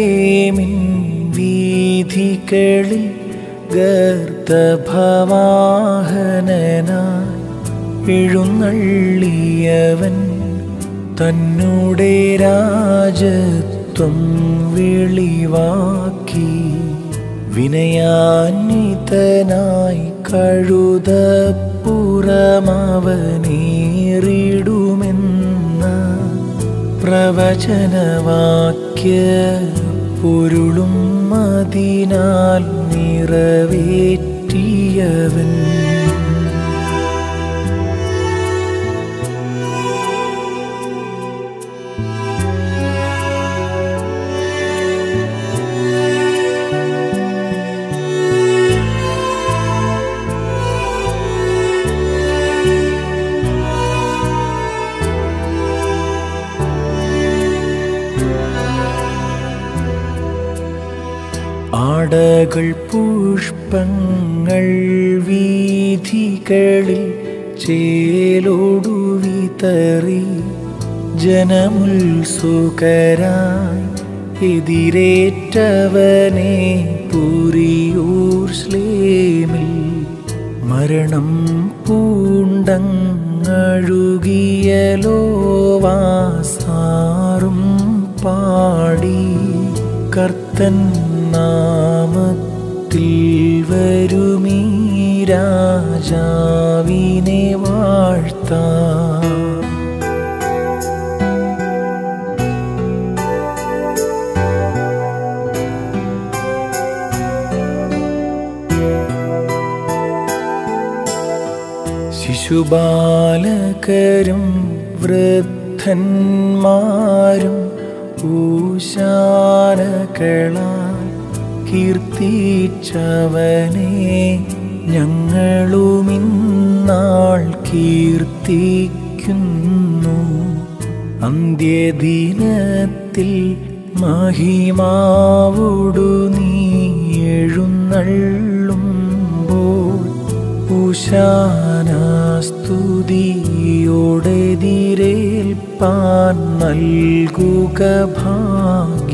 യെരൂശലേമിൻ വീഥികളിൽ ഗർത്തഭവാഹനനായി എഴുന്നള്ളിയവൻ തന്നൂടെ രാജത്വം വെളിവാക്കി വിനയാന്വിതനായി കഴുതപ്പുറമവനേറിടുമെന്ന പ്രവചനവാക്യ പൊരുളും അതിനാൽ നിറവേറ്റിയവൻ ആടകൾ പുഷ്പങ്ങൾ വീഥികളിൽ ചേലോടു വിതറി ജനമുത്സുകരായി എതിരേറ്റവനെ പുരിയൂർ ശ്ലേമിൽ മരണം പൂണ്ടങ്ങഴുകിയലോവാസാറും പാടി കർത്തൻ നാമത്തിൽ വരുമീ രാജാവിനെ വാഴ്ത്താം ശിശുബാലകരും വൃദ്ധന്മാരും ഊശാനകളാൽ കീർത്തിച്ചവനെ ഞങ്ങളുമിന്നാൾ കീർത്തിക്കുന്നു അന്ത്യദിനത്തിൽ മഹിമാവോടു നീ എഴുന്നള്ളുമ്പോൾ ഉശാനാസ്തുതിയോടെതിരേൽപ്പാൻ നൽകുക ഭാഗ്യം